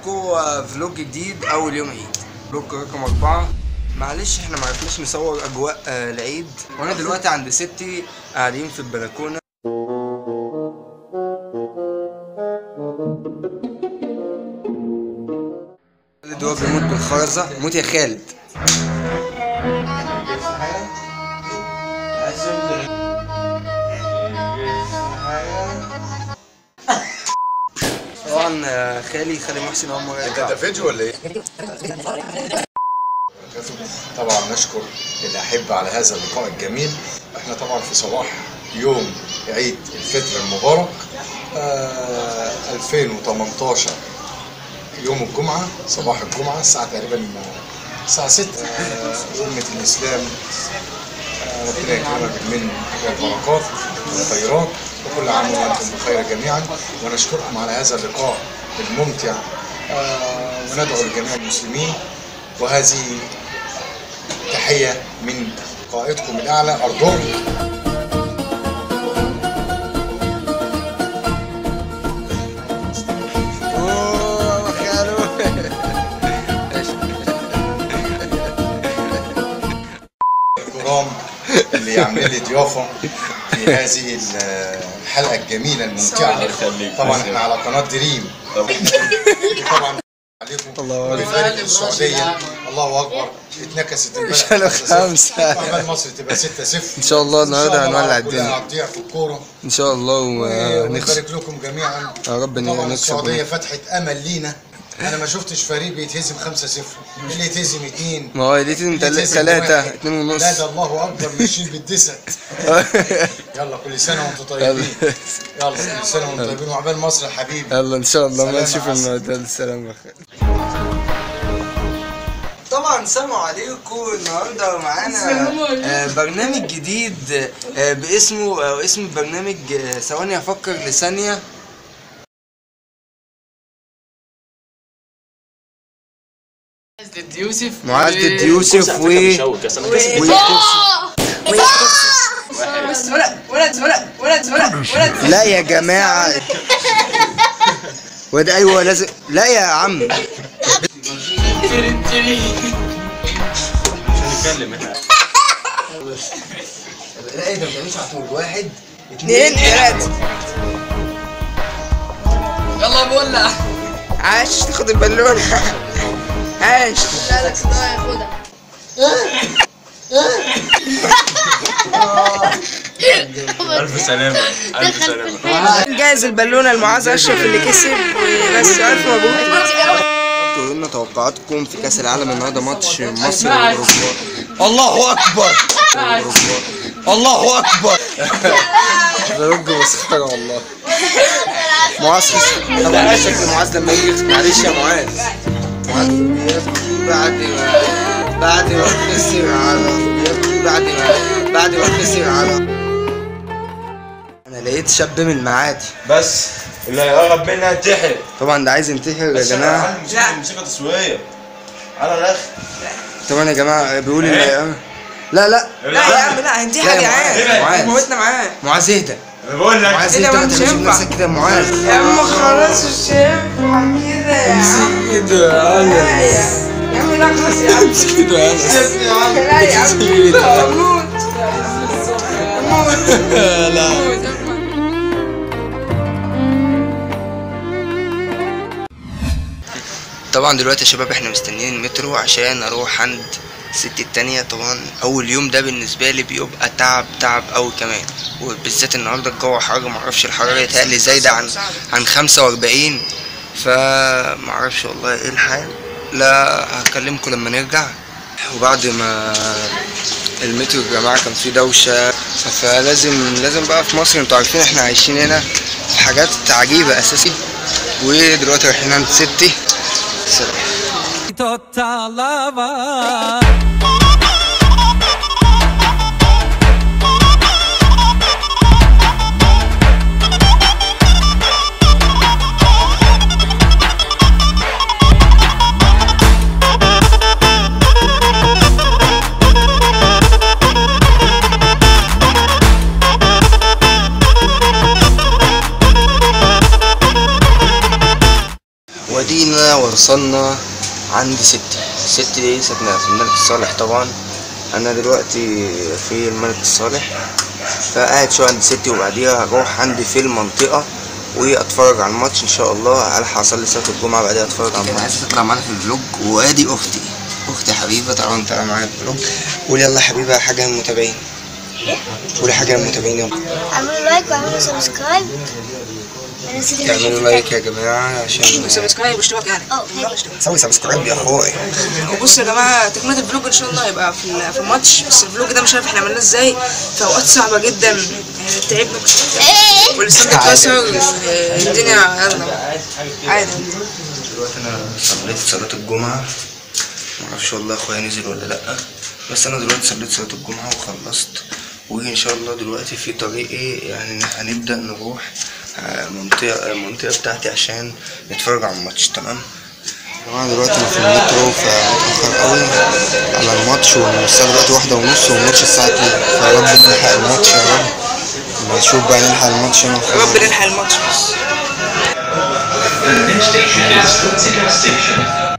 لكم فلوج جديد اول يوم عيد فلوج رقم أربعة معلش احنا معرفناش نصور اجواء آه، العيد وانا دلوقتي عند ستي قاعدين في البلكونه خالد هو بيموت بالخرزه موت يا خالد طبعا آه، خالي خالي محسن اول مره انت يرجع. ده فيديو ولا ايه؟ طبعا نشكر الاحبه على هذا اللقاء الجميل احنا طبعا في صباح يوم عيد الفطر المبارك آه 2018 يوم الجمعه صباح الجمعه الساعه تقريبا آه، الساعه 6 آه أمة الإسلام آه، ربنا يكرمك بالمن والبركات والخيرات وكل عام وأنتم بخير جميعا ونشكركم على هذا اللقاء الممتع آه، وندعو لجميع المسلمين وهذه تحية من قائدكم الأعلى أرضهم اوه خالو الكرام اللي عاملين لي ضيافة في هذه الحلقة الجميلة الممتعة طبعا احنا على قناة دريم طبعا عليكم الله أكبر. بفرق السعودية الله أكبر اتنكست امبارح شالوا 5-0. خمسة. وعمال مصر تبقى 6 0 ان شاء الله النهارده هنولع الدنيا هتضيع في الكورة ان شاء الله ونخسر ونبارك لكم جميعا يا رب إن طبعا نكسب السعودية ونكسب. فتحت أمل لينا أنا ما شفتش فريق بيتهزم 5 0 اللي يتهزم 2 ما هو دي ثلاثة اتنين ونص لا ده الله اكبر ماشيين بالدسة يلا كل سنه وانتم طيبين يلا كل سنه وانتم طيبين وعقبال مصر حبيبي يلا ان شاء الله ما سلام نشوف عسل. الموضوع السلام عليكم طبعا سلام عليكم النهارده معانا آه، برنامج جديد آه، باسمه آه، اسم البرنامج آه، ثواني افكر لثانيه ضد يوسف معاذ ضد يوسف و بس ولد ولد ولد ولد ولد ولد لا يا جماعه وده ايوه لازم لا يا عم تري تري لا ايه ده ما بتعملش على طول واحد اثنين ثلاثة يلا بولا عاش تاخد البالونه عاش لا لك صداع ياخدها ألف سلامة ألف سلامة جايز البالونه لمعاذ اشرف اللي كسب وبس الف مبروك تقولوا لنا توقعاتكم في كاس العالم النهارده ماتش مصر واوروجواي الله اكبر الله اكبر برج مسخره والله معاذ خسر. طبعا شكل معاذ لما يجي يخسر. معلش يا معاذ معاذ بيبكي بعد ما بعد ما خسر على بيبكي بعد ما بعد ما خسر على انا لقيت شاب من المعادي بس اللي هيقرب منها ينتحر طبعا ده عايز ينتحر يا بس جماعه على موسيقى موسيقى تصويرية على الأخ طبعا يا جماعه بيقول ان إيه؟ لا لا لا يا عم لا هنتحر لا يا يا عم معاذ. موتنا معاه معاذ اهدى أنا بقول لك معاذ إيه ده انت ما ما مش تعملش ينفع. نفسك كده يا معاذ يا عم خلاص مش هينفع كده يا عم كده يا يا عم لا خلاص يا عم كده يا يا عم لا يا عم اموت لا طبعا دلوقتي يا شباب احنا مستنيين المترو عشان اروح عند ستي التانية طبعا اول يوم ده بالنسبة لي بيبقى تعب تعب اوي كمان وبالذات النهاردة الجو حر معرفش الحرارة يتهيألي زايدة عن عن خمسة واربعين فمعرفش والله ايه الحال لا هكلمكم لما نرجع وبعد ما المترو يا جماعة كان فيه دوشة فلازم لازم بقى في مصر انتوا عارفين احنا عايشين هنا في حاجات عجيبة اساسي ودلوقتي رايحين عند ستي سلام وادينا وصلنا عند ستي ستي دي ساكنة في الملك الصالح طبعا انا دلوقتي في الملك الصالح فقاعد شوية عند ستي وبعديها هروح عندي في المنطقة واتفرج على الماتش ان شاء الله الحق اصلي صلاه الجمعه بعدها اتفرج على الماتش عايزه تطلع معانا في الفلوج وادي اختي اختي حبيبه تعالوا نطلع معايا في الفلوج قولي يلا يا حبيبه حاجه للمتابعين قولي حاجه للمتابعين يلا اعملوا لايك واعملوا سبسكرايب انا نسيت تعملوا لايك يا جماعه عشان سبسكرايب واشتراك يعني اه سوي سبسكرايب يا اخوي وبصوا يا جماعه تكمله الفلوج ان شاء الله هيبقى في ال- في الماتش بس الفلوج ده مش عارف احنا عملناه ازاي في اوقات صعبه جدا يعني تعبنا والستاند اتكسر الدنيا يلا عادي دلوقتي انا صليت صلاة الجمعة معرفش والله اخويا نزل ولا لأ بس انا دلوقتي صليت صلاة الجمعة وخلصت وان شاء الله دلوقتي في طريقي يعني هنبدأ نروح آه، منطقة المنطقة بتاعتي عشان نتفرج على الماتش تمام طبعا دلوقتي انا في المترو فمتأخر قوي على الماتش والساعة دلوقتي واحدة ونص والماتش الساعة اتنين فيا رب نلحق الماتش يا رب ما نشوف بقى نلحق الماتش انا يا رب نلحق الماتش بس The next station is Kutsika Station.